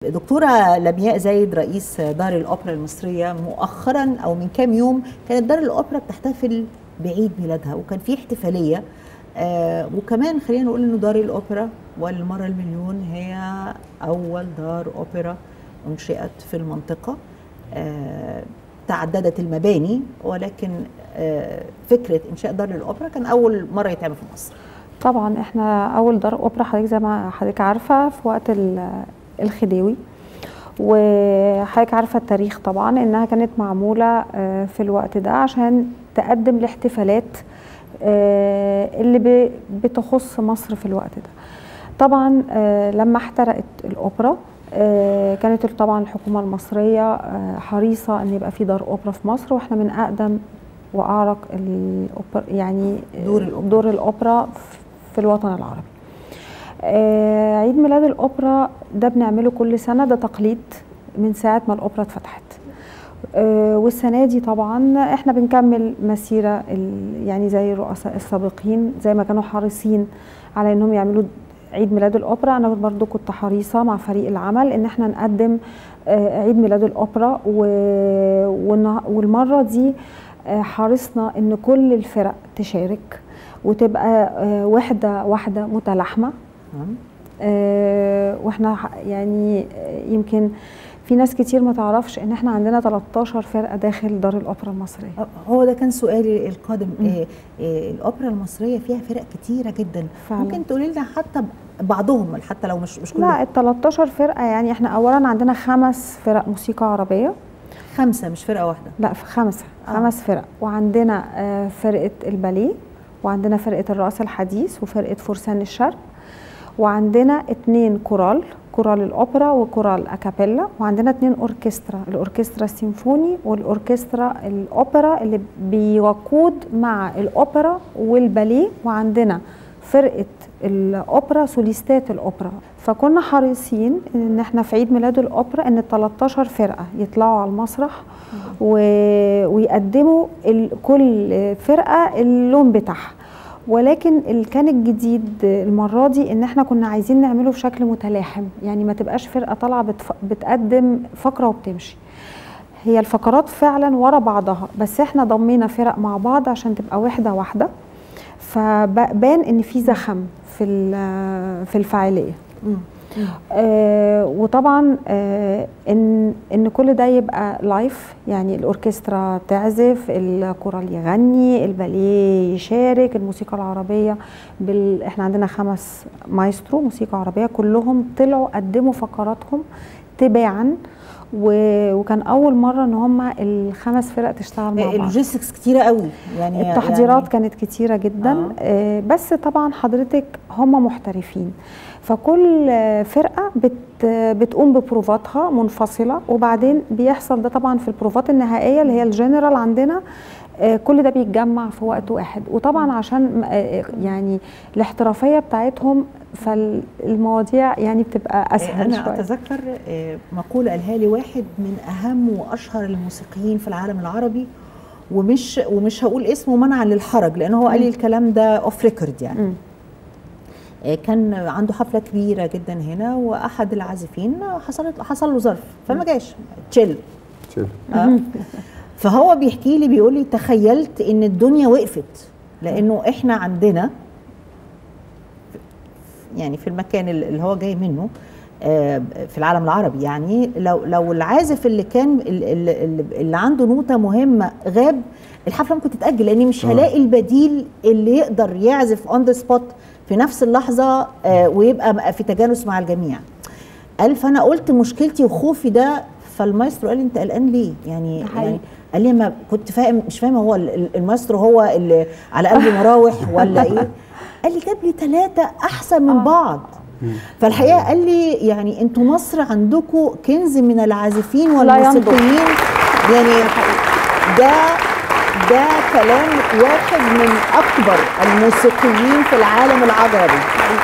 دكتورة لمياء زايد رئيس دار الأوبرا المصرية مؤخرا أو من كام يوم كانت دار الأوبرا بتحتفل بعيد ميلادها وكان في احتفالية آه وكمان خلينا نقول إنه دار الأوبرا والمرة المليون هي أول دار أوبرا أنشئت في المنطقة آه تعددت المباني ولكن آه فكرة إنشاء دار الأوبرا كان أول مرة يتعمل في مصر طبعا احنا اول دار اوبرا حضرتك زي ما حضرتك عارفه في وقت الخديوي وحضرتك عارفه التاريخ طبعا انها كانت معموله في الوقت ده عشان تقدم الاحتفالات اللي بتخص مصر في الوقت ده طبعا لما احترقت الاوبرا كانت طبعا الحكومه المصريه حريصه ان يبقى في دار اوبرا في مصر واحنا من اقدم واعرق الأوبرا يعني دور الأوبرا, دور الأوبرا في الوطن العربي آه عيد ميلاد الأوبرا ده بنعمله كل سنة ده تقليد من ساعة ما الأوبرا اتفتحت آه والسنة دي طبعا احنا بنكمل مسيرة يعني زي الرؤساء السابقين زي ما كانوا حريصين على انهم يعملوا عيد ميلاد الأوبرا أنا برضو كنت حريصة مع فريق العمل إن احنا نقدم آه عيد ميلاد الأوبرا والمرة دي حرصنا ان كل الفرق تشارك وتبقى وحده واحده متلاحمه واحنا يعني يمكن في ناس كتير ما تعرفش ان احنا عندنا 13 فرقه داخل دار الاوبرا المصريه هو ده كان سؤالي القادم إيه إيه الاوبرا المصريه فيها فرق كتيره جدا فعلا. ممكن تقولي لنا حتى بعضهم حتى لو مش مش كلهم لا ال 13 فرقه يعني احنا اولا عندنا خمس فرق موسيقى عربيه خمسه مش فرقه واحده لا في خمسه آه. خمس فرق وعندنا آه فرقه الباليه وعندنا فرقه الرقص الحديث وفرقه فرسان الشرق وعندنا اتنين كورال كورال الاوبرا وكورال اكابيلا وعندنا اتنين اوركسترا الاوركسترا السيمفوني والاوركسترا الاوبرا اللي بيوقود مع الاوبرا والباليه وعندنا فرقه الاوبرا سوليستات الاوبرا فكنا حريصين ان احنا في عيد ميلاد الاوبرا ان ال 13 فرقه يطلعوا على المسرح و... ويقدموا ال... كل فرقه اللون بتاعها ولكن اللي كان الجديد المره دي ان احنا كنا عايزين نعمله في شكل متلاحم يعني ما تبقاش فرقه طالعه بتف... بتقدم فقره وبتمشي هي الفقرات فعلا ورا بعضها بس احنا ضمينا فرق مع بعض عشان تبقى وحده واحده فبان ان في زخم في في الفعاليه آه وطبعا آه ان ان كل ده يبقى لايف يعني الاوركسترا تعزف الكورال يغني الباليه يشارك الموسيقى العربيه بال... احنا عندنا خمس مايسترو موسيقى عربيه كلهم طلعوا قدموا فقراتهم تباعا و... وكان اول مره ان هم الخمس فرق تشتغل مع بعض اللوجيستكس كتيره قوي يعني التحضيرات يعني كانت كتيره جدا آه. آه بس طبعا حضرتك هم محترفين فكل فرقه بت بتقوم ببروفاتها منفصله وبعدين بيحصل ده طبعا في البروفات النهائيه اللي هي الجنرال عندنا كل ده بيتجمع في وقت واحد وطبعا عشان يعني الاحترافيه بتاعتهم فالمواضيع يعني بتبقى اسهل انا شوية. اتذكر مقوله قالها لي واحد من اهم واشهر الموسيقيين في العالم العربي ومش ومش هقول اسمه منعا للحرج لان هو قال لي الكلام ده اوف ريكورد يعني م. كان عنده حفله كبيره جدا هنا واحد العازفين حصلت حصل له ظرف فما جاش تشيل تشيل آه. فهو بيحكي لي بيقول لي تخيلت ان الدنيا وقفت لانه احنا عندنا يعني في المكان اللي هو جاي منه في العالم العربي يعني لو لو العازف اللي كان اللي, اللي عنده نوته مهمه غاب الحفله ممكن تتاجل لاني مش هلاقي البديل اللي يقدر يعزف اون ذا سبوت في نفس اللحظه ويبقى في تجانس مع الجميع قال فانا قلت مشكلتي وخوفي ده فالمايسترو قال لي انت قلقان ليه يعني, يعني قال لي ما كنت فاهم مش فاهمه هو المايسترو هو اللي على قلبه مراوح ولا ايه قال لي جاب لي ثلاثه احسن من بعض فالحقيقه قال لي يعني انتوا مصر عندكم كنز من العازفين والموسيقيين يعني ده ده كلام واحد من اكبر الموسيقيين في العالم العربي